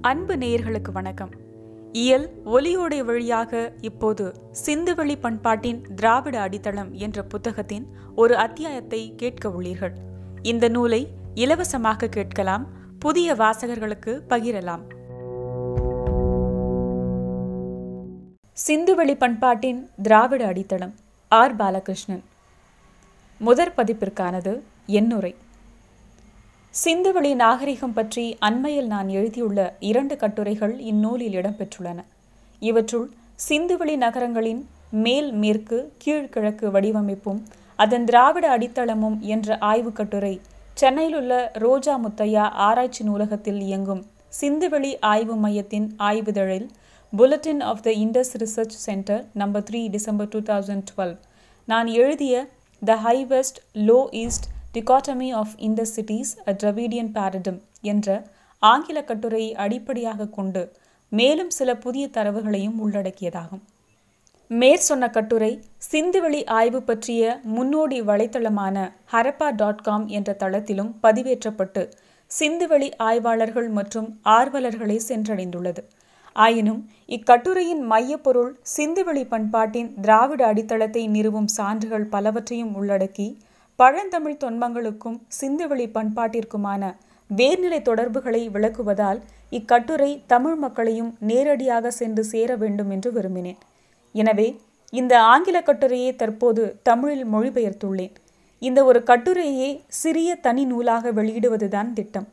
அன்பு நேயர்களுக்கு வணக்கம் இயல் ஒலியோடை வழியாக இப்போது சிந்துவெளி பண்பாட்டின் திராவிட அடித்தளம் என்ற புத்தகத்தின் ஒரு அத்தியாயத்தை கேட்க உள்ளீர்கள் இந்த நூலை இலவசமாக கேட்கலாம் புதிய வாசகர்களுக்கு பகிரலாம் சிந்துவெளி பண்பாட்டின் திராவிட அடித்தளம் ஆர் பாலகிருஷ்ணன் முதற் பதிப்பிற்கானது எண்ணுரை சிந்துவெளி நாகரிகம் பற்றி அண்மையில் நான் எழுதியுள்ள இரண்டு கட்டுரைகள் இந்நூலில் இடம்பெற்றுள்ளன இவற்றுள் சிந்துவெளி நகரங்களின் மேல் மேற்கு கீழ்கிழக்கு வடிவமைப்பும் அதன் திராவிட அடித்தளமும் என்ற ஆய்வுக் கட்டுரை சென்னையிலுள்ள ரோஜா முத்தையா ஆராய்ச்சி நூலகத்தில் இயங்கும் சிந்துவெளி ஆய்வு மையத்தின் ஆய்வுதழில் bulletin of the Indus research centre number three December two thousand twelve நான் எழுதிய the high west low east dichotomy of Indus cities a Dravidian paradigm என்ற ஆங்கில கட்டுரையை அடிப்படையாக கொண்டு மேலும் சில புதிய தரவுகளையும் உள்ளடக்கியதாகும் மேற் சொன்ன கட்டுரை சிந்துவெளி ஆய்வு பற்றிய முன்னோடி வலைத்தளமான ஹரப்பா டாட் காம் என்ற தளத்திலும் பதிவேற்றப்பட்டு சிந்துவெளி ஆய்வாளர்கள் மற்றும் ஆர்வலர்களை சென்றடைந்துள்ளது ஆயினும் இக்கட்டுரையின் மையப்பொருள் சிந்துவெளி பண்பாட்டின் திராவிட அடித்தளத்தை நிறுவும் சான்றுகள் பலவற்றையும் உள்ளடக்கி பழந்தமிழ் தொன்மங்களுக்கும் சிந்துவெளி பண்பாட்டிற்குமான வேர்நிலை தொடர்புகளை விளக்குவதால் இக்கட்டுரை தமிழ் மக்களையும் நேரடியாக சென்று சேர வேண்டும் என்று விரும்பினேன் எனவே இந்த ஆங்கில கட்டுரையை தற்போது தமிழில் மொழிபெயர்த்துள்ளேன் இந்த ஒரு கட்டுரையே சிறிய தனி நூலாக வெளியிடுவதுதான் திட்டம்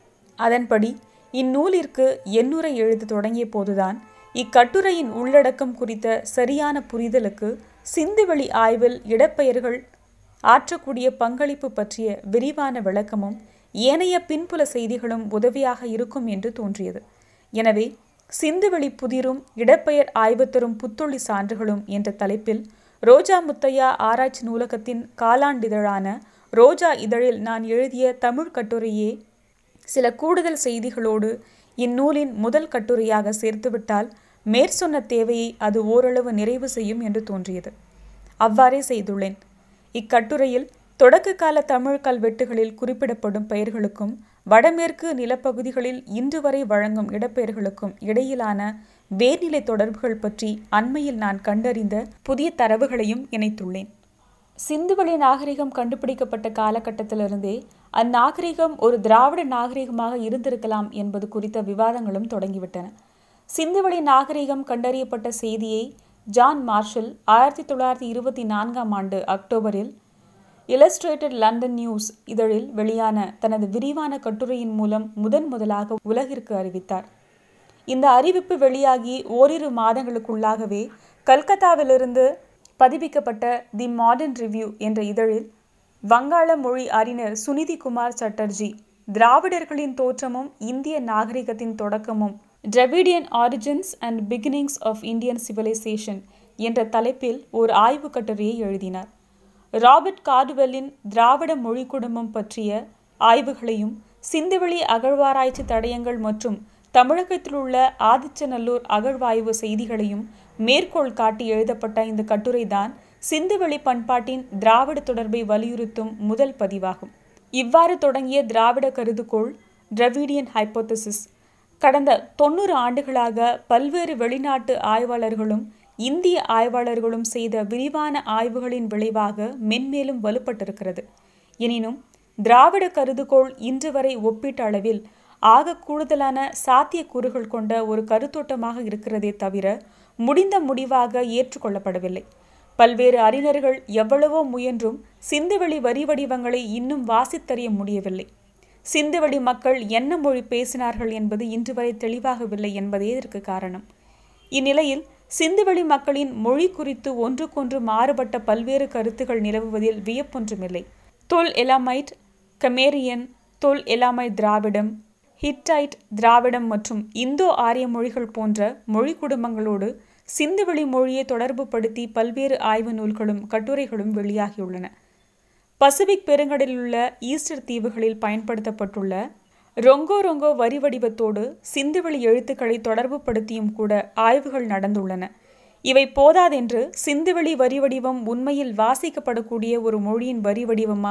அதன்படி இந்நூலிற்கு எண்ணுரை எழுத தொடங்கிய போதுதான் இக்கட்டுரையின் உள்ளடக்கம் குறித்த சரியான புரிதலுக்கு சிந்துவெளி ஆய்வில் இடப்பெயர்கள் ஆற்றக்கூடிய பங்களிப்பு பற்றிய விரிவான விளக்கமும் ஏனைய பின்புல செய்திகளும் உதவியாக இருக்கும் என்று தோன்றியது எனவே சிந்துவெளி புதிரும் இடப்பெயர் ஆய்வு தரும் புத்தொழி சான்றுகளும் என்ற தலைப்பில் ரோஜா முத்தையா ஆராய்ச்சி நூலகத்தின் காலாண்டிதழான ரோஜா இதழில் நான் எழுதிய தமிழ் கட்டுரையே சில கூடுதல் செய்திகளோடு இந்நூலின் முதல் கட்டுரையாக சேர்த்துவிட்டால் மேற்சொன்ன தேவையை அது ஓரளவு நிறைவு செய்யும் என்று தோன்றியது அவ்வாறே செய்துள்ளேன் இக்கட்டுரையில் தொடக்க கால தமிழ் கல்வெட்டுகளில் குறிப்பிடப்படும் பெயர்களுக்கும் வடமேற்கு நிலப்பகுதிகளில் இன்று வரை வழங்கும் இடப்பெயர்களுக்கும் இடையிலான வேர்நிலை தொடர்புகள் பற்றி அண்மையில் நான் கண்டறிந்த புதிய தரவுகளையும் இணைத்துள்ளேன் சிந்துவெளி நாகரிகம் கண்டுபிடிக்கப்பட்ட காலகட்டத்திலிருந்தே அந்நாகரிகம் ஒரு திராவிட நாகரிகமாக இருந்திருக்கலாம் என்பது குறித்த விவாதங்களும் தொடங்கிவிட்டன சிந்துவெளி நாகரிகம் கண்டறியப்பட்ட செய்தியை ஜான் மார்ஷல் ஆயிரத்தி தொள்ளாயிரத்தி இருபத்தி நான்காம் ஆண்டு அக்டோபரில் இலஸ்ட்ரேட்டட் லண்டன் நியூஸ் இதழில் வெளியான தனது விரிவான கட்டுரையின் மூலம் முதன் முதலாக உலகிற்கு அறிவித்தார் இந்த அறிவிப்பு வெளியாகி ஓரிரு மாதங்களுக்குள்ளாகவே கல்கத்தாவிலிருந்து பதிப்பிக்கப்பட்ட தி மாடர்ன் ரிவ்யூ என்ற இதழில் வங்காள மொழி அறிஞர் சுனிதி குமார் சட்டர்ஜி திராவிடர்களின் தோற்றமும் இந்திய நாகரிகத்தின் தொடக்கமும் Dravidian origins and beginnings of Indian civilisation என்ற தலைப்பில் ஓர் ஆய்வு கட்டுரையை எழுதினார் ராபர்ட் கார்டுவெல்லின் திராவிட மொழி குடும்பம் பற்றிய ஆய்வுகளையும் சிந்துவெளி அகழ்வாராய்ச்சி தடயங்கள் மற்றும் தமிழகத்தில் உள்ள ஆதிச்சநல்லூர் அகழ்வாய்வு செய்திகளையும் மேற்கோள் காட்டி எழுதப்பட்ட இந்த கட்டுரைதான் சிந்துவெளி பண்பாட்டின் திராவிட தொடர்பை வலியுறுத்தும் முதல் பதிவாகும் இவ்வாறு தொடங்கிய திராவிட கருதுகோள் டிரவிடியன் ஹைப்போதசிஸ் கடந்த தொண்ணூறு ஆண்டுகளாக பல்வேறு வெளிநாட்டு ஆய்வாளர்களும் இந்திய ஆய்வாளர்களும் செய்த விரிவான ஆய்வுகளின் விளைவாக மென்மேலும் வலுப்பட்டிருக்கிறது எனினும் திராவிட கருதுகோள் இன்று வரை ஒப்பீட்டு அளவில் ஆக கூடுதலான சாத்தியக்கூறுகள் கொண்ட ஒரு கருத்தோட்டமாக இருக்கிறதே தவிர முடிந்த முடிவாக ஏற்றுக்கொள்ளப்படவில்லை பல்வேறு அறிஞர்கள் எவ்வளவோ முயன்றும் சிந்துவெளி வரி வடிவங்களை இன்னும் வாசித்தறிய முடியவில்லை சிந்துவெளி மக்கள் என்ன மொழி பேசினார்கள் என்பது இன்று வரை தெளிவாகவில்லை என்பதே இதற்கு காரணம் இந்நிலையில் சிந்துவெளி மக்களின் மொழி குறித்து ஒன்றுக்கொன்று மாறுபட்ட பல்வேறு கருத்துகள் நிலவுவதில் வியப்பொன்றுமில்லை தொல் எலாமைட் கமேரியன் தொல் எலாமைட் திராவிடம் ஹிட்டைட் திராவிடம் மற்றும் இந்தோ ஆரிய மொழிகள் போன்ற மொழி குடும்பங்களோடு சிந்துவெளி மொழியை தொடர்புபடுத்தி பல்வேறு ஆய்வு நூல்களும் கட்டுரைகளும் வெளியாகியுள்ளன பசிபிக் பெருங்கடலில் உள்ள ஈஸ்டர் தீவுகளில் பயன்படுத்தப்பட்டுள்ள ரொங்கோ ரொங்கோ வரி வடிவத்தோடு சிந்துவெளி எழுத்துக்களை தொடர்புபடுத்தியும் கூட ஆய்வுகள் நடந்துள்ளன இவை போதாதென்று சிந்துவெளி வரி வடிவம் உண்மையில் வாசிக்கப்படக்கூடிய ஒரு மொழியின் வரி வடிவமா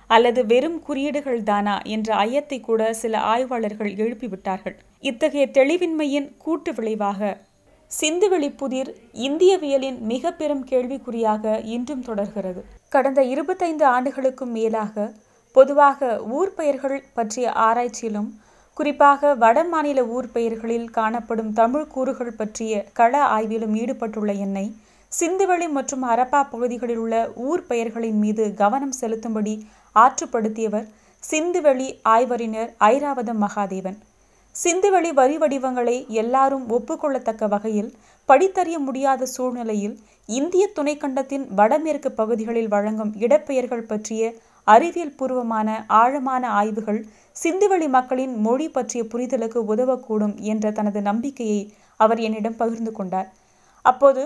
அல்லது வெறும் குறியீடுகள் தானா என்ற ஐயத்தை கூட சில ஆய்வாளர்கள் எழுப்பிவிட்டார்கள் இத்தகைய தெளிவின்மையின் கூட்டு விளைவாக சிந்துவெளி புதிர் இந்தியவியலின் மிக பெரும் கேள்விக்குறியாக இன்றும் தொடர்கிறது கடந்த இருபத்தைந்து ஆண்டுகளுக்கும் மேலாக பொதுவாக ஊர் பெயர்கள் பற்றிய ஆராய்ச்சியிலும் குறிப்பாக வட மாநில ஊர் பெயர்களில் காணப்படும் தமிழ் கூறுகள் பற்றிய கள ஆய்விலும் ஈடுபட்டுள்ள என்னை சிந்துவெளி மற்றும் அரப்பா பகுதிகளில் உள்ள ஊர் பெயர்களின் மீது கவனம் செலுத்தும்படி ஆற்றுப்படுத்தியவர் சிந்துவெளி ஆய்வறிஞர் ஐராவதம் மகாதேவன் சிந்துவெளி வரி வடிவங்களை எல்லாரும் ஒப்புக்கொள்ளத்தக்க வகையில் படித்தறிய முடியாத சூழ்நிலையில் இந்திய துணைக்கண்டத்தின் வடமேற்கு பகுதிகளில் வழங்கும் இடப்பெயர்கள் பற்றிய அறிவியல் பூர்வமான ஆழமான ஆய்வுகள் சிந்துவெளி மக்களின் மொழி பற்றிய புரிதலுக்கு உதவக்கூடும் என்ற தனது நம்பிக்கையை அவர் என்னிடம் பகிர்ந்து கொண்டார் அப்போது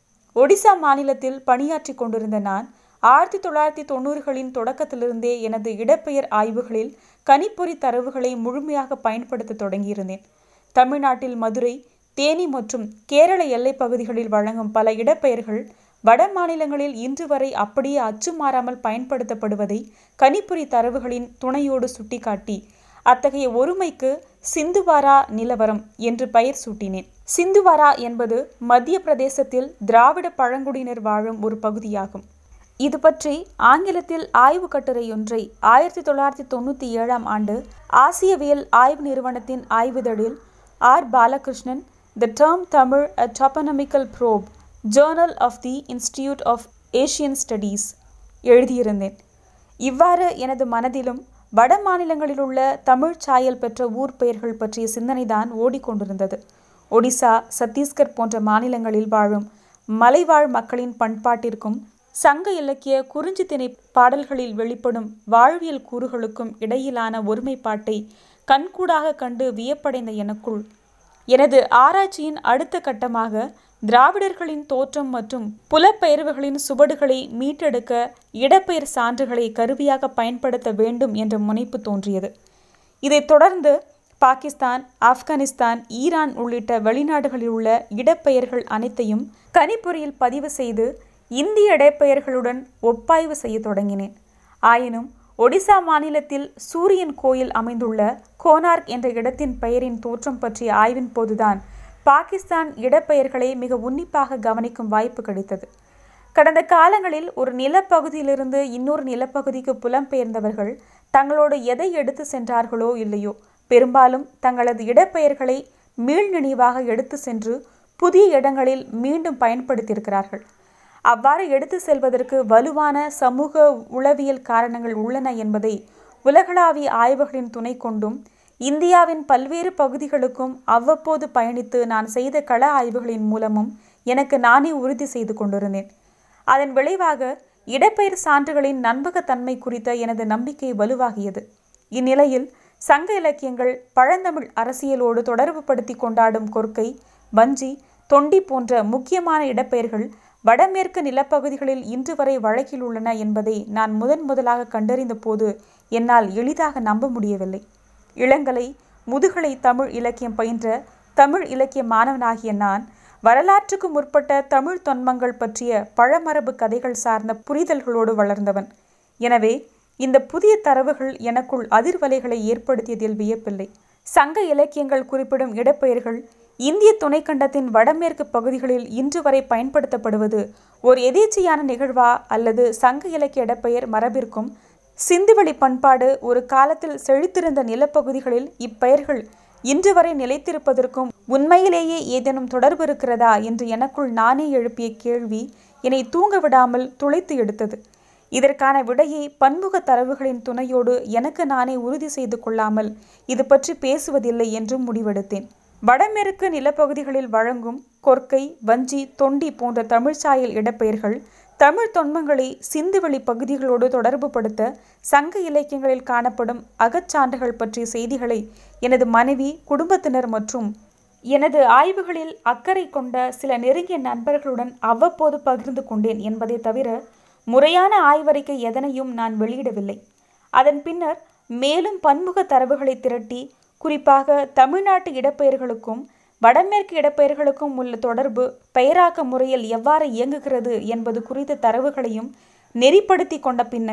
ஒடிசா மாநிலத்தில் பணியாற்றி கொண்டிருந்த நான் ஆயிரத்தி தொள்ளாயிரத்தி தொண்ணூறுகளின் தொடக்கத்திலிருந்தே எனது இடப்பெயர் ஆய்வுகளில் கணிப்பொறி தரவுகளை முழுமையாக பயன்படுத்த தொடங்கியிருந்தேன் தமிழ்நாட்டில் மதுரை தேனி மற்றும் கேரள எல்லைப் பகுதிகளில் வழங்கும் பல இடப்பெயர்கள் வட மாநிலங்களில் இன்று வரை அப்படியே அச்சு மாறாமல் பயன்படுத்தப்படுவதை கணிப்பொறி தரவுகளின் துணையோடு சுட்டிக்காட்டி அத்தகைய ஒருமைக்கு சிந்துவாரா நிலவரம் என்று பெயர் சூட்டினேன் சிந்துவாரா என்பது மத்திய பிரதேசத்தில் திராவிட பழங்குடியினர் வாழும் ஒரு பகுதியாகும் இது பற்றி ஆங்கிலத்தில் ஆய்வு கட்டுரையொன்றை ஆயிரத்தி தொள்ளாயிரத்தி தொண்ணூற்றி ஏழாம் ஆண்டு ஆசியவியல் ஆய்வு நிறுவனத்தின் ஆய்விதழில் R Balakrishnan the term Tamil a toponymical probe journal of the institute of Asian studies எழுதியிருந்தேன் இவ்வாறு எனது மனதிலும் வட மாநிலங்களில் உள்ள தமிழ் சாயல் பெற்ற ஊர் பெயர்கள் பற்றிய சிந்தனைதான் ஓடிக்கொண்டிருந்தது ஒடிசா சத்தீஸ்கர் போன்ற மாநிலங்களில் வாழும் மலைவாழ் மக்களின் பண்பாட்டிற்கும் சங்க இலக்கிய குறிஞ்சி திணை பாடல்களில் வெளிப்படும் வாழ்வியல் கூறுகளுக்கும் இடையிலான ஒருமைப்பாட்டை கண்கூடாக கண்டு வியப்படைந்த எனக்குள் எனது ஆராய்ச்சியின் அடுத்த கட்டமாக திராவிடர்களின் தோற்றம் மற்றும் புலப்பெயர்வுகளின் சுவடுகளை மீட்டெடுக்க இடப்பெயர் சான்றுகளை கருவியாக பயன்படுத்த வேண்டும் என்ற முனைப்பு தோன்றியது இதைத் தொடர்ந்து பாகிஸ்தான் ஆப்கானிஸ்தான் ஈரான் உள்ளிட்ட வெளிநாடுகளில் உள்ள இடப்பெயர்கள் அனைத்தையும் கணிப்பொறியில் பதிவு செய்து இந்திய இடப்பெயர்களுடன் ஒப்பாய்வு செய்ய தொடங்கினேன் ஆயினும் ஒடிசா மாநிலத்தில் சூரியன் கோயில் அமைந்துள்ள கோனார்க் என்ற இடத்தின் பெயரின் தோற்றம் பற்றிய ஆய்வின் போதுதான் பாகிஸ்தான் இடப்பெயர்களை மிக உன்னிப்பாக கவனிக்கும் வாய்ப்பு கிடைத்தது கடந்த காலங்களில் ஒரு நிலப்பகுதியிலிருந்து இன்னொரு நிலப்பகுதிக்கு புலம்பெயர்ந்தவர்கள் தங்களோடு எதை எடுத்து சென்றார்களோ இல்லையோ பெரும்பாலும் தங்களது இடப்பெயர்களை மீள் நினைவாக எடுத்து சென்று புதிய இடங்களில் மீண்டும் பயன்படுத்தியிருக்கிறார்கள் அவ்வாறு எடுத்து செல்வதற்கு வலுவான சமூக உளவியல் காரணங்கள் உள்ளன என்பதை உலகளாவிய ஆய்வுகளின் துணை கொண்டும் இந்தியாவின் பல்வேறு பகுதிகளுக்கும் அவ்வப்போது பயணித்து நான் செய்த கள ஆய்வுகளின் மூலமும் எனக்கு நானே உறுதி செய்து கொண்டிருந்தேன் அதன் விளைவாக இடப்பெயர் சான்றுகளின் நம்பகத்தன்மை குறித்த எனது நம்பிக்கை வலுவாகியது இந்நிலையில் சங்க இலக்கியங்கள் பழந்தமிழ் அரசியலோடு தொடர்பு படுத்தி கொண்டாடும் கொற்கை வஞ்சி தொண்டி போன்ற முக்கியமான இடப்பெயர்கள் வடமேற்கு நிலப்பகுதிகளில் இன்று வரை வழக்கில் உள்ளன என்பதை நான் முதன் முதலாக கண்டறிந்த போது என்னால் எளிதாக நம்ப முடியவில்லை இளங்கலை முதுகலை தமிழ் இலக்கியம் பயின்ற தமிழ் இலக்கிய மாணவனாகிய நான் வரலாற்றுக்கு முற்பட்ட தமிழ் தொன்மங்கள் பற்றிய பழமரபு கதைகள் சார்ந்த புரிதல்களோடு வளர்ந்தவன் எனவே இந்த புதிய தரவுகள் எனக்குள் அதிர்வலைகளை ஏற்படுத்தியதில் வியப்பில்லை சங்க இலக்கியங்கள் குறிப்பிடும் இடப்பெயர்கள் இந்திய துணைக்கண்டத்தின் வடமேற்கு பகுதிகளில் இன்று வரை பயன்படுத்தப்படுவது ஒரு எதேச்சையான நிகழ்வா அல்லது சங்க இலக்கிய இடப்பெயர் மரபிற்கும் சிந்துவெளி பண்பாடு ஒரு காலத்தில் செழித்திருந்த நிலப்பகுதிகளில் இப்பெயர்கள் இன்று வரை நிலைத்திருப்பதற்கும் உண்மையிலேயே ஏதேனும் தொடர்பு இருக்கிறதா என்று எனக்குள் நானே எழுப்பிய கேள்வி என்னை தூங்க விடாமல் துளைத்து எடுத்தது இதற்கான விடையை பன்முக தரவுகளின் துணையோடு எனக்கு நானே உறுதி செய்து கொள்ளாமல் இது பற்றி பேசுவதில்லை என்றும் முடிவெடுத்தேன் வடமேற்கு நிலப்பகுதிகளில் வழங்கும் கொற்கை வஞ்சி தொண்டி போன்ற தமிழ்ச்சாயல் இடப்பெயர்கள் தமிழ் தொன்மங்களை சிந்துவெளி பகுதிகளோடு தொடர்பு படுத்த சங்க இலக்கியங்களில் காணப்படும் அகச்சான்றுகள் பற்றிய செய்திகளை எனது மனைவி குடும்பத்தினர் மற்றும் எனது ஆய்வுகளில் அக்கறை கொண்ட சில நெருங்கிய நண்பர்களுடன் அவ்வப்போது பகிர்ந்து கொண்டேன் என்பதை தவிர முறையான ஆய்வறிக்கை எதனையும் நான் வெளியிடவில்லை அதன் பின்னர் மேலும் பன்முக தரவுகளை திரட்டி குறிப்பாக தமிழ்நாட்டு இடப்பெயர்களுக்கும் வடமேற்கு இடப்பெயர்களுக்கும் உள்ள தொடர்பு பெயராக்க முறையில் எவ்வாறு இயங்குகிறது என்பது குறித்த தரவுகளையும் நெறிப்படுத்தி கொண்ட பின்னர்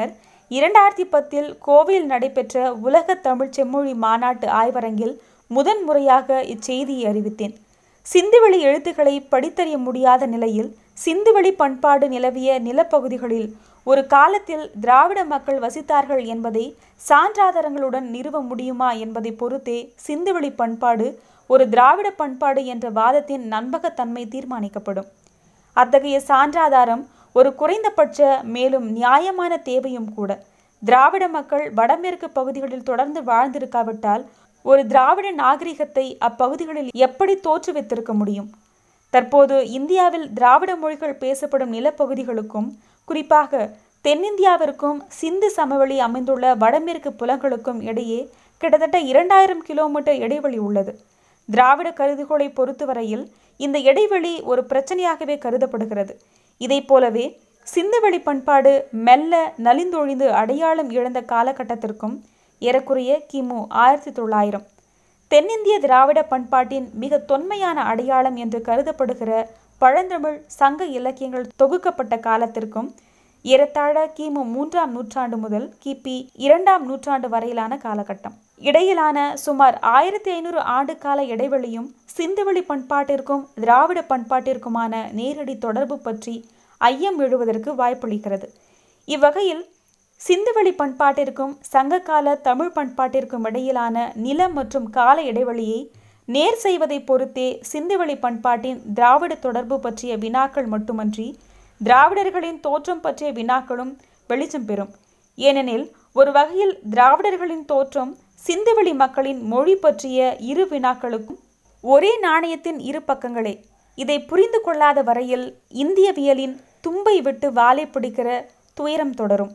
இரண்டாயிரத்தி பத்தில் கோவையில் நடைபெற்ற உலக தமிழ் செம்மொழி மாநாட்டு ஆய்வரங்கில் முதன் முறையாக இச்செய்தியை அறிவித்தேன் சிந்துவெளி எழுத்துக்களை படித்தறிய முடியாத நிலையில் சிந்துவெளி பண்பாடு நிலவிய நிலப்பகுதிகளில் ஒரு காலத்தில் திராவிட மக்கள் வசித்தார்கள் என்பதை சான்றாதாரங்களுடன் நிறுவ முடியுமா என்பதை பொறுத்தே சிந்துவெளி பண்பாடு ஒரு திராவிட பண்பாடு என்ற வாதத்தின் நம்பகத்தன்மை தீர்மானிக்கப்படும் அத்தகைய சான்றாதாரம் ஒரு குறைந்தபட்ச மேலும் நியாயமான தேவையும் கூட திராவிட மக்கள் வடமேற்கு பகுதிகளில் தொடர்ந்து வாழ்ந்திருக்காவிட்டால் ஒரு திராவிட நாகரிகத்தை அப்பகுதிகளில் எப்படி தோற்றுவித்திருக்க முடியும் தற்போது இந்தியாவில் திராவிட மொழிகள் பேசப்படும் நிலப்பகுதிகளுக்கும் குறிப்பாக தென்னிந்தியாவிற்கும் சிந்து சமவெளி அமைந்துள்ள வடமேற்கு புலங்களுக்கும் இடையே கிட்டத்தட்ட இரண்டாயிரம் கிலோமீட்டர் இடைவெளி உள்ளது திராவிட கருதுகோளை பொறுத்தவரையில் இந்த இடைவெளி ஒரு பிரச்சனையாகவே கருதப்படுகிறது இதைப் போலவே சிந்துவெளி பண்பாடு மெல்ல நலிந்தொழிந்து அடையாளம் இழந்த காலகட்டத்திற்கும் ஏறக்குறைய கிமு ஆயிரத்தி தொள்ளாயிரம் தென்னிந்திய திராவிட பண்பாட்டின் மிக தொன்மையான அடையாளம் என்று கருதப்படுகிற பழந்தமிழ் சங்க இலக்கியங்கள் தொகுக்கப்பட்ட காலத்திற்கும் ஏறத்தாழ கிமு மூன்றாம் நூற்றாண்டு முதல் கிபி இரண்டாம் நூற்றாண்டு வரையிலான காலகட்டம் இடையிலான சுமார் ஆயிரத்தி ஐநூறு ஆண்டு கால இடைவெளியும் சிந்துவெளி பண்பாட்டிற்கும் திராவிட பண்பாட்டிற்குமான நேரடி தொடர்பு பற்றி ஐயம் எழுவதற்கு வாய்ப்பளிக்கிறது இவ்வகையில் சிந்துவெளி பண்பாட்டிற்கும் சங்ககால தமிழ் பண்பாட்டிற்கும் இடையிலான நில மற்றும் கால இடைவெளியை நேர் செய்வதை பொறுத்தே சிந்துவெளி பண்பாட்டின் திராவிட தொடர்பு பற்றிய வினாக்கள் மட்டுமன்றி திராவிடர்களின் தோற்றம் பற்றிய வினாக்களும் வெளிச்சம் பெறும் ஏனெனில் ஒரு வகையில் திராவிடர்களின் தோற்றம் சிந்துவெளி மக்களின் மொழி பற்றிய இரு வினாக்களுக்கும் ஒரே நாணயத்தின் இரு பக்கங்களே இதை புரிந்து கொள்ளாத வரையில் இந்தியவியலின் தும்பை விட்டு வாலை பிடிக்கிற துயரம் தொடரும்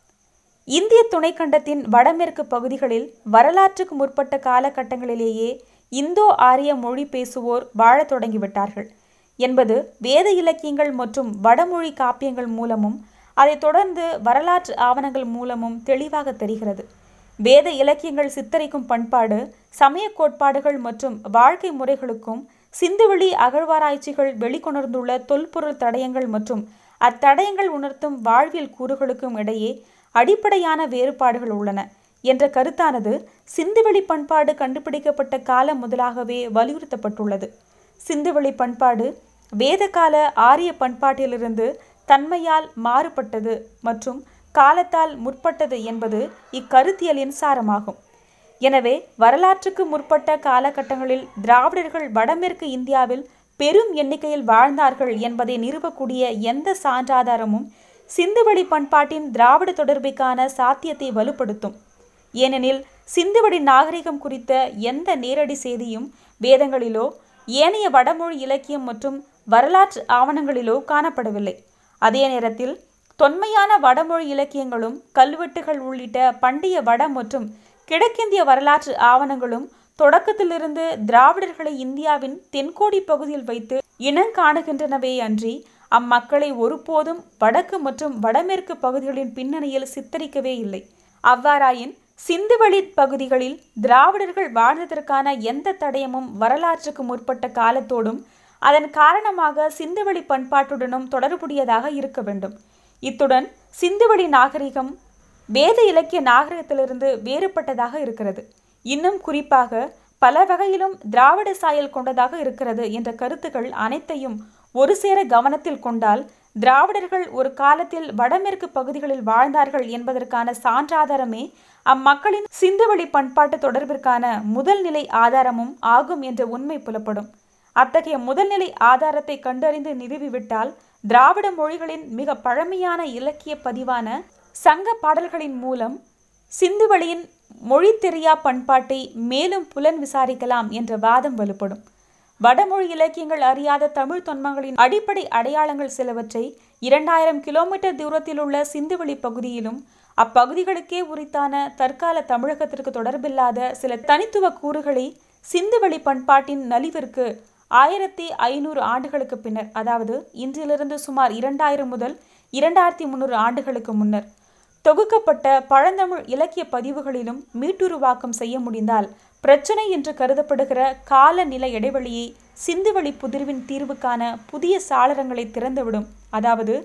இந்திய துணைக்கண்டத்தின் வடமேற்கு பகுதிகளில் வரலாற்றுக்கு முற்பட்ட காலகட்டங்களிலேயே இந்தோ ஆரிய மொழி பேசுவோர் வாழத் தொடங்கிவிட்டார்கள் என்பது வேத இலக்கியங்கள் மற்றும் வடமொழி காப்பியங்கள் மூலமும் அதைத் தொடர்ந்து வரலாற்று ஆவணங்கள் மூலமும் தெளிவாக தெரிகிறது வேத இலக்கியங்கள் சித்தரிக்கும் பண்பாடு சமய கோட்பாடுகள் மற்றும் வாழ்க்கை முறைகளுக்கும் சிந்துவெளி அகழ்வாராய்ச்சிகள் வெளிக்கொணர்ந்துள்ள தொல்பொருள் தடயங்கள் மற்றும் அத்தடயங்கள் உணர்த்தும் வாழ்வியல் கூறுகளுக்கும் இடையே அடிப்படையான வேறுபாடுகள் உள்ளன என்ற கருத்தானது சிந்துவெளி பண்பாடு கண்டுபிடிக்கப்பட்ட காலம் முதலாகவே வலியுறுத்தப்பட்டுள்ளது சிந்துவெளி பண்பாடு வேதகால ஆரிய பண்பாட்டிலிருந்து தன்மையால் மாறுபட்டது மற்றும் காலத்தால் முற்பட்டது என்பது இக்கருத்தியலின் சாரமாகும் எனவே வரலாற்றுக்கு முற்பட்ட காலகட்டங்களில் திராவிடர்கள் வடமேற்கு இந்தியாவில் பெரும் எண்ணிக்கையில் வாழ்ந்தார்கள் என்பதை நிறுவக்கூடிய எந்த சான்றாதாரமும் சிந்துவெளி பண்பாட்டின் திராவிட தொடர்பிற்கான சாத்தியத்தை வலுப்படுத்தும் ஏனெனில் சிந்துவெளி நாகரிகம் குறித்த எந்த நேரடி செய்தியும் வேதங்களிலோ ஏனைய வடமொழி இலக்கியம் மற்றும் வரலாற்று ஆவணங்களிலோ காணப்படவில்லை அதே நேரத்தில் தொன்மையான வடமொழி இலக்கியங்களும் கல்வெட்டுகள் உள்ளிட்ட பண்டைய வட மற்றும் கிழக்கிந்திய வரலாற்று ஆவணங்களும் தொடக்கத்திலிருந்து திராவிடர்களை இந்தியாவின் தென்கோடி பகுதியில் வைத்து இனங்காணுகின்றனவே அன்றி அம்மக்களை ஒருபோதும் வடக்கு மற்றும் வடமேற்கு பகுதிகளின் பின்னணியில் சித்தரிக்கவே இல்லை அவ்வாறாயின் சிந்துவெளி பகுதிகளில் திராவிடர்கள் வாழ்ந்ததற்கான எந்த தடயமும் வரலாற்றுக்கு முற்பட்ட காலத்தோடும் அதன் காரணமாக சிந்துவெளி பண்பாட்டுடனும் தொடர்புடையதாக இருக்க வேண்டும் இத்துடன் சிந்துவெளி நாகரிகம் வேத இலக்கிய நாகரிகத்திலிருந்து வேறுபட்டதாக இருக்கிறது இன்னும் குறிப்பாக பல வகையிலும் திராவிட சாயல் கொண்டதாக இருக்கிறது என்ற கருத்துக்கள் அனைத்தையும் ஒரு சேர கவனத்தில் கொண்டால் திராவிடர்கள் ஒரு காலத்தில் வடமேற்கு பகுதிகளில் வாழ்ந்தார்கள் என்பதற்கான சான்றாதாரமே அம்மக்களின் சிந்துவெளி பண்பாட்டு தொடர்பிற்கான முதல் நிலை ஆதாரமும் ஆகும் என்ற உண்மை புலப்படும் அத்தகைய முதல்நிலை ஆதாரத்தை கண்டறிந்து நிறுவிவிட்டால் திராவிட மொழிகளின் மிக பழமையான இலக்கிய பதிவான சங்க பாடல்களின் மூலம் சிந்துவெளியின் மொழி தெரியா பண்பாட்டை மேலும் புலன் விசாரிக்கலாம் என்ற வாதம் வலுப்படும் வடமொழி இலக்கியங்கள் அறியாத தமிழ் தொன்மங்களின் அடிப்படை அடையாளங்கள் சிலவற்றை இரண்டாயிரம் கிலோமீட்டர் தூரத்தில் உள்ள சிந்துவெளி பகுதியிலும் அப்பகுதிகளுக்கே உரித்தான தற்கால தமிழகத்திற்கு தொடர்பில்லாத சில தனித்துவ கூறுகளை சிந்துவெளி பண்பாட்டின் நலிவிற்கு ஆயிரத்தி ஐநூறு ஆண்டுகளுக்கு பின்னர் அதாவது இன்றிலிருந்து சுமார் இரண்டாயிரம் முதல் இரண்டாயிரத்தி முந்நூறு ஆண்டுகளுக்கு முன்னர் தொகுக்கப்பட்ட பழந்தமிழ் இலக்கிய பதிவுகளிலும் மீட்டுருவாக்கம் செய்ய முடிந்தால் பிரச்சனை என்று கருதப்படுகிற கால நில இடைவெளியை சிந்துவெளி புதிர்வின் தீர்வுக்கான புதிய சாளரங்களை திறந்துவிடும் அதாவது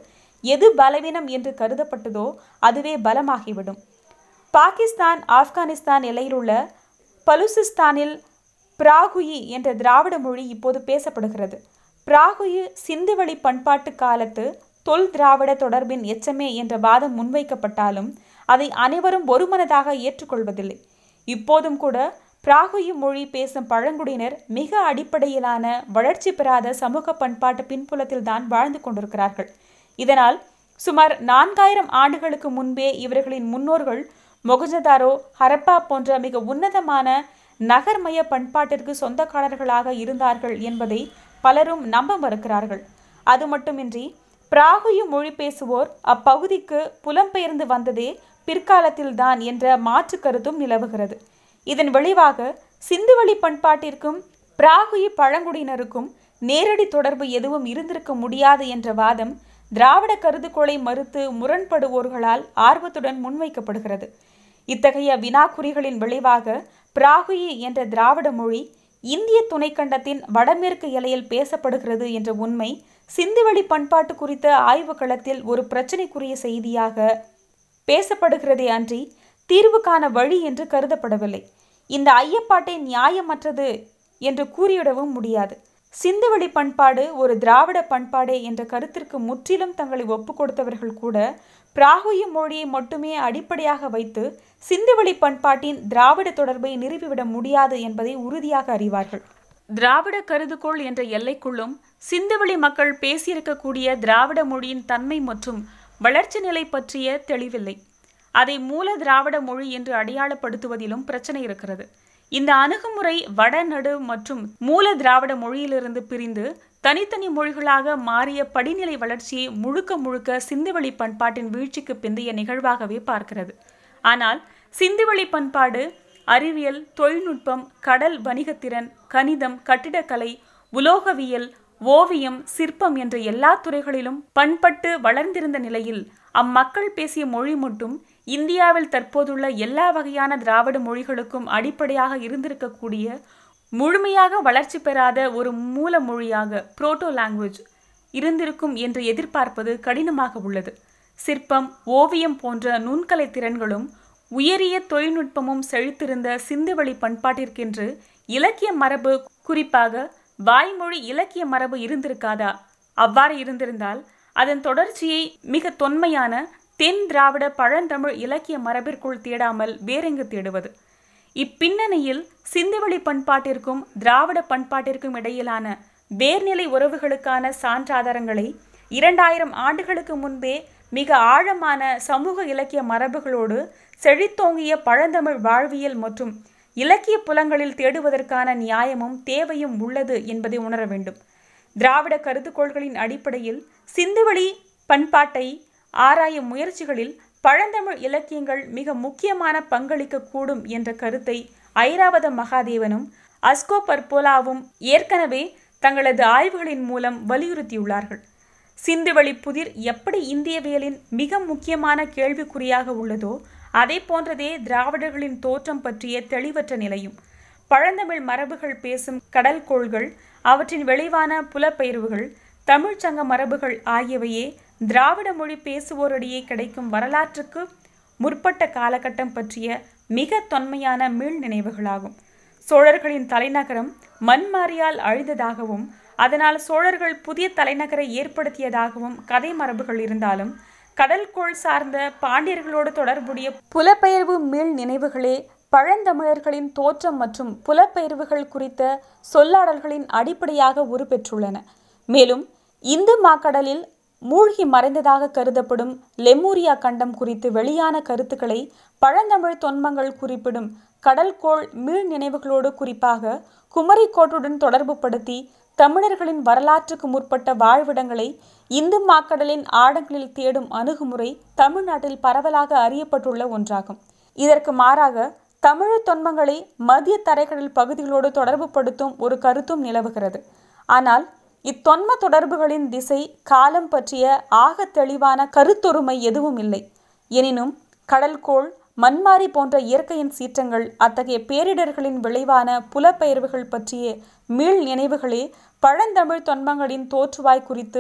எது பலவீனம் என்று கருதப்பட்டதோ அதுவே பலமாகிவிடும் பாகிஸ்தான் ஆப்கானிஸ்தான் எல்லையிலுள்ள பலுசிஸ்தானில் பிராகுயி என்ற திராவிட மொழி இப்போது பேசப்படுகிறது பிராகுயி சிந்துவெளி பண்பாட்டு காலத்து தொல் திராவிட தொடர்பின் எச்சமே என்ற வாதம் முன்வைக்கப்பட்டாலும் அதை அனைவரும் ஒருமனதாக ஏற்றுக்கொள்வதில்லை இப்போதும் கூட பிராகுயி மொழி பேசும் பழங்குடியினர் மிக அடிப்படையிலான வளர்ச்சி பெறாத சமூக பண்பாட்டு பின்புலத்தில் தான் வாழ்ந்து கொண்டிருக்கிறார்கள் இதனால் சுமார் நான்காயிரம் ஆண்டுகளுக்கு முன்பே இவர்களின் முன்னோர்கள் மொகஜதாரோ ஹரப்பா போன்ற மிக உன்னதமான நகர்மய பண்பாட்டிற்கு சொந்தக்காரர்களாக இருந்தார்கள் என்பதை பலரும் நம்ப மறுக்கிறார்கள் அது மட்டுமின்றி பிராகுயு மொழி பேசுவோர் அப்பகுதிக்கு புலம்பெயர்ந்து வந்ததே பிற்காலத்தில்தான் என்ற மாற்று கருத்தும் நிலவுகிறது இதன் விளைவாக சிந்துவெளி பண்பாட்டிற்கும் பிராகுயி பழங்குடியினருக்கும் நேரடி தொடர்பு எதுவும் இருந்திருக்க முடியாது என்ற வாதம் திராவிட கருதுகோளை மறுத்து முரண்படுவோர்களால் ஆர்வத்துடன் முன்வைக்கப்படுகிறது இத்தகைய வினாக்குறிகளின் விளைவாக பிராகுயி என்ற திராவிட மொழி இந்திய துணைக்கண்டத்தின் வடமேற்கு எல்லையில் பேசப்படுகிறது என்ற உண்மை சிந்துவெளி பண்பாட்டு குறித்த ஆய்வு களத்தில் ஒரு பிரச்சனைக்குரிய செய்தியாக பேசப்படுகிறதே அன்றி தீர்வு காண வழி என்று கருதப்படவில்லை இந்த ஐயப்பாட்டை நியாயமற்றது என்று கூறிவிடவும் முடியாது சிந்துவெளி பண்பாடு ஒரு திராவிட பண்பாடே என்ற கருத்திற்கு முற்றிலும் தங்களை ஒப்புக் கொடுத்தவர்கள் கூட பிராகுய மொழியை மட்டுமே அடிப்படையாக வைத்து சிந்துவெளி பண்பாட்டின் திராவிட தொடர்பை நிறுவிவிட முடியாது என்பதை உறுதியாக அறிவார்கள் திராவிட கருதுகோள் என்ற எல்லைக்குள்ளும் சிந்துவெளி மக்கள் பேசியிருக்கக்கூடிய திராவிட மொழியின் தன்மை மற்றும் வளர்ச்சி நிலை பற்றிய தெளிவில்லை அதை மூல திராவிட மொழி என்று அடையாளப்படுத்துவதிலும் பிரச்சனை இருக்கிறது இந்த அணுகுமுறை வடநடு மற்றும் மூல திராவிட மொழியிலிருந்து பிரிந்து தனித்தனி மொழிகளாக மாறிய படிநிலை வளர்ச்சியை முழுக்க முழுக்க சிந்துவெளி பண்பாட்டின் வீழ்ச்சிக்கு பிந்தைய நிகழ்வாகவே பார்க்கிறது ஆனால் சிந்துவெளி பண்பாடு அறிவியல் தொழில்நுட்பம் கடல் வணிகத்திறன் கணிதம் கட்டிடக்கலை உலோகவியல் ஓவியம் சிற்பம் என்ற எல்லா துறைகளிலும் பண்பட்டு வளர்ந்திருந்த நிலையில் அம்மக்கள் பேசிய மொழி மட்டும் இந்தியாவில் தற்போதுள்ள எல்லா வகையான திராவிட மொழிகளுக்கும் அடிப்படையாக இருந்திருக்கக்கூடிய முழுமையாக வளர்ச்சி பெறாத ஒரு மூல மொழியாக புரோட்டோ லாங்குவேஜ் இருந்திருக்கும் என்று எதிர்பார்ப்பது கடினமாக உள்ளது சிற்பம் ஓவியம் போன்ற நுண்கலை திறன்களும் உயரிய தொழில்நுட்பமும் செழித்திருந்த சிந்துவெளி பண்பாட்டிற்கென்று இலக்கிய மரபு குறிப்பாக வாய்மொழி இலக்கிய மரபு இருந்திருக்காதா அவ்வாறு இருந்திருந்தால் அதன் தொடர்ச்சியை மிக தொன்மையான தென் திராவிட பழந்தமிழ் இலக்கிய மரபிற்குள் தேடாமல் வேறெங்கு தேடுவது இப்பின்னணியில் சிந்துவெளி பண்பாட்டிற்கும் திராவிட பண்பாட்டிற்கும் இடையிலான வேர்நிலை உறவுகளுக்கான சான்றாதாரங்களை இரண்டாயிரம் ஆண்டுகளுக்கு முன்பே மிக ஆழமான சமூக இலக்கிய மரபுகளோடு செழித்தோங்கிய பழந்தமிழ் வாழ்வியல் மற்றும் இலக்கிய புலங்களில் தேடுவதற்கான நியாயமும் தேவையும் உள்ளது என்பதை உணர வேண்டும் திராவிட கருதுகோள்களின் அடிப்படையில் சிந்துவெளி பண்பாட்டை ஆராயும் முயற்சிகளில் பழந்தமிழ் இலக்கியங்கள் மிக முக்கியமான பங்களிக்க கூடும் என்ற கருத்தை ஐராவத மகாதேவனும் அஸ்கோ பர்போலாவும் ஏற்கனவே தங்களது ஆய்வுகளின் மூலம் வலியுறுத்தியுள்ளார்கள் சிந்துவெளி புதிர் எப்படி இந்தியவியலின் மிக முக்கியமான கேள்விக்குறியாக உள்ளதோ அதை போன்றதே திராவிடர்களின் தோற்றம் பற்றிய தெளிவற்ற நிலையும் பழந்தமிழ் மரபுகள் பேசும் கடல்கோள்கள் அவற்றின் விளைவான புலப்பெயர்வுகள் தமிழ்ச்சங்க மரபுகள் ஆகியவையே திராவிட மொழி பேசுவோரிடையே கிடைக்கும் வரலாற்றுக்கு முற்பட்ட காலகட்டம் பற்றிய மிக தொன்மையான மீள் நினைவுகளாகும் சோழர்களின் தலைநகரம் மண்மாரியால் அழிந்ததாகவும் அதனால் சோழர்கள் புதிய தலைநகரை ஏற்படுத்தியதாகவும் கதை மரபுகள் இருந்தாலும் கடல்கோள் சார்ந்த பாண்டியர்களோடு தொடர்புடைய புலப்பெயர்வு மீள் நினைவுகளே பழந்தமிழர்களின் தோற்றம் மற்றும் புலப்பெயர்வுகள் குறித்த சொல்லாடல்களின் அடிப்படையாக உருப்பெற்றுள்ளன மேலும் இந்து மாக்கடலில் மூழ்கி மறைந்ததாக கருதப்படும் லெமூரியா கண்டம் குறித்து வெளியான கருத்துக்களை பழந்தமிழ் தொன்மங்கள் குறிப்பிடும் கடல்கோள் மீள் நினைவுகளோடு குறிப்பாக குமரிக்கோட்டுடன் தொடர்புபடுத்தி தமிழர்களின் வரலாற்றுக்கு முற்பட்ட வாழ்விடங்களை இந்து மாக்கடலின் ஆழங்களில் தேடும் அணுகுமுறை தமிழ்நாட்டில் பரவலாக அறியப்பட்டுள்ள ஒன்றாகும் இதற்கு மாறாக தமிழ் தொன்மங்களை மத்திய தரைக்கடல் பகுதிகளோடு தொடர்புபடுத்தும் ஒரு கருத்தும் நிலவுகிறது ஆனால் இத்தொன்ம தொடர்புகளின் திசை காலம் பற்றிய ஆக தெளிவான கருத்தொருமை எதுவும் இல்லை எனினும் கடல்கோள் மண்மாரி போன்ற இயற்கையின் சீற்றங்கள் அத்தகைய பேரிடர்களின் விளைவான புலப்பெயர்வுகள் பற்றிய மீள் நினைவுகளே பழந்தமிழ் தொன்மங்களின் தோற்றுவாய் குறித்து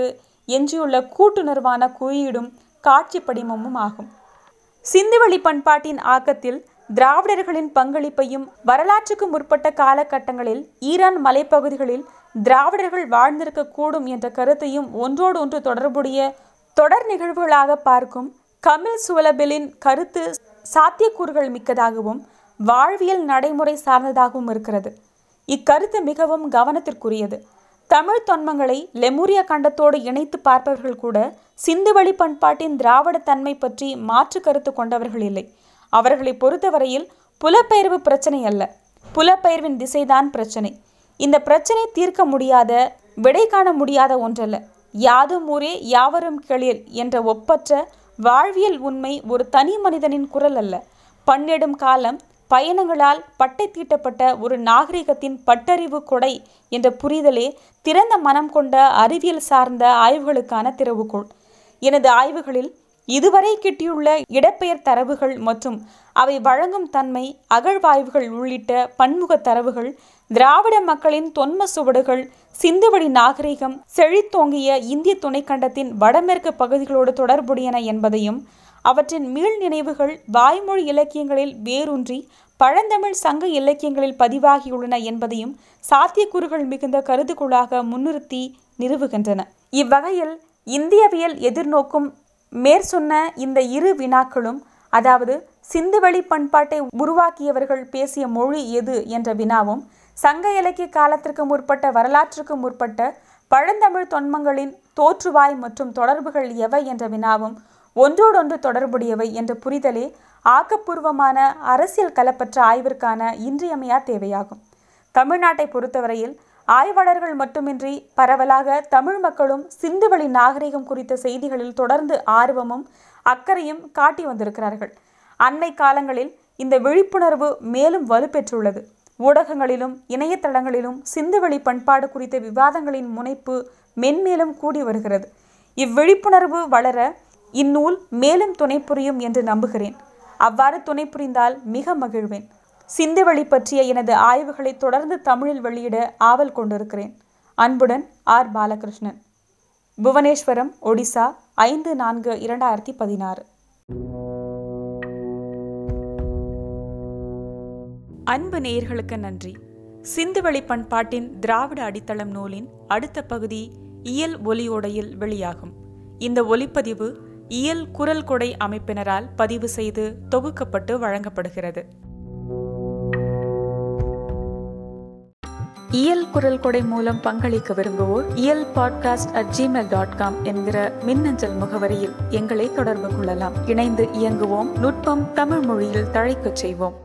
எஞ்சியுள்ள கூட்டுணர்வான குறியீடும் காட்சி படிமமும் ஆகும் சிந்துவெளி பண்பாட்டின் ஆக்கத்தில் திராவிடர்களின் பங்களிப்பையும் வரலாற்றுக்கு முற்பட்ட காலகட்டங்களில் ஈரான் மலைப்பகுதிகளில் திராவிடர்கள் வாழ்ந்திருக்க கூடும் என்ற கருத்தையும் ஒன்றோடு ஒன்று தொடர்புடைய தொடர் நிகழ்வுகளாக பார்க்கும் கமில் சுவலபெலின் கருத்து சாத்தியக்கூறுகள் மிக்கதாகவும் வாழ்வியல் நடைமுறை சார்ந்ததாகவும் இருக்கிறது இக்கருத்து மிகவும் கவனத்திற்குரியது தமிழ் தொன்மங்களை லெமூரியா கண்டத்தோடு இணைத்து பார்ப்பவர்கள் கூட சிந்துவெளி பண்பாட்டின் திராவிட தன்மை பற்றி மாற்று கருத்து கொண்டவர்கள் இல்லை அவர்களை பொறுத்தவரையில் புலப்பெயர்வு பிரச்சனை அல்ல புலப்பெயர்வின் திசைதான் பிரச்சனை இந்த பிரச்சனை தீர்க்க முடியாத விடை காண முடியாத ஒன்றல்ல யாதும் ஊரே யாவரும் கேளீர் என்ற ஒப்பற்ற வாழ்வியல் உண்மை ஒரு தனி மனிதனின் குரல் அல்ல பன்னெடும் காலம் பயணங்களால் பட்டை தீட்டப்பட்ட ஒரு நாகரிகத்தின் பட்டறிவு கொடை என்ற புரிதலே திறந்த மனம் கொண்ட அறிவியல் சார்ந்த ஆய்வுகளுக்கான திறவுகோள் எனது ஆய்வுகளில் இதுவரை கிட்டியுள்ள இடப்பெயர் தரவுகள் மற்றும் அவை வழங்கும் தன்மை அகழ்வாய்வுகள் உள்ளிட்ட பன்முக தரவுகள் திராவிட மக்களின் தொன்ம சுவடுகள் சிந்துவெளி நாகரிகம் செழித்தோங்கிய இந்திய துணைக்கண்டத்தின் வடமேற்கு பகுதிகளோடு தொடர்புடையன என்பதையும் அவற்றின் மீள் நினைவுகள் வாய்மொழி இலக்கியங்களில் வேரூன்றி பழந்தமிழ் சங்க இலக்கியங்களில் பதிவாகியுள்ளன என்பதையும் சாத்தியக்கூறுகள் மிகுந்த கருதுகோளாக முன்னிறுத்தி நிறுவுகின்றன இவ்வகையில் இந்தியவியல் எதிர்நோக்கும் மேற்சொன்ன இந்த இரு வினாக்களும் அதாவது சிந்துவெளி பண்பாட்டை உருவாக்கியவர்கள் பேசிய மொழி எது என்ற வினாவும் சங்க இலக்கிய காலத்திற்கு முற்பட்ட வரலாற்றுக்கு முற்பட்ட பழந்தமிழ் தொன்மங்களின் தோற்றுவாய் மற்றும் தொடர்புகள் எவை என்ற வினாவும் ஒன்றோடொன்று தொடர்புடையவை என்ற புரிதலே ஆக்கப்பூர்வமான அரசியல் கலப்பற்ற ஆய்விற்கான இன்றியமையா தேவையாகும் தமிழ்நாட்டை பொறுத்தவரையில் ஆய்வாளர்கள் மட்டுமின்றி பரவலாக தமிழ் மக்களும் சிந்துவெளி நாகரிகம் குறித்த செய்திகளில் தொடர்ந்து ஆர்வமும் அக்கறையும் காட்டி வந்திருக்கிறார்கள் அண்மை காலங்களில் இந்த விழிப்புணர்வு மேலும் வலுப்பெற்றுள்ளது ஊடகங்களிலும் இணையதளங்களிலும் சிந்துவெளி பண்பாடு குறித்த விவாதங்களின் முனைப்பு மென்மேலும் கூடி வருகிறது இவ்விழிப்புணர்வு வளர இந்நூல் மேலும் துணை புரியும் என்று நம்புகிறேன் அவ்வாறு துணை புரிந்தால் மிக மகிழ்வேன் சிந்துவெளி பற்றிய எனது ஆய்வுகளை தொடர்ந்து தமிழில் வெளியிட ஆவல் கொண்டிருக்கிறேன் அன்புடன் ஆர் பாலகிருஷ்ணன் புவனேஸ்வரம் ஒடிசா ஐந்து நான்கு இரண்டாயிரத்தி பதினாறு அன்பு நேயர்களுக்கு நன்றி சிந்துவெளி பண்பாட்டின் திராவிட அடித்தளம் நூலின் அடுத்த பகுதி இயல் ஒலியோடையில் வெளியாகும் இந்த ஒலிப்பதிவு இயல் குரல் கொடை அமைப்பினரால் பதிவு செய்து தொகுக்கப்பட்டு வழங்கப்படுகிறது இயல் குரல் கொடை மூலம் பங்களிக்க விரும்புவோர் Iyal podcast at Gmail dot com என்கிற மின்னஞ்சல் முகவரியில் எங்களை தொடர்பு கொள்ளலாம் இணைந்து இயங்குவோம் நுட்பம் தமிழ் மொழியில் தழைக்கச் செய்வோம்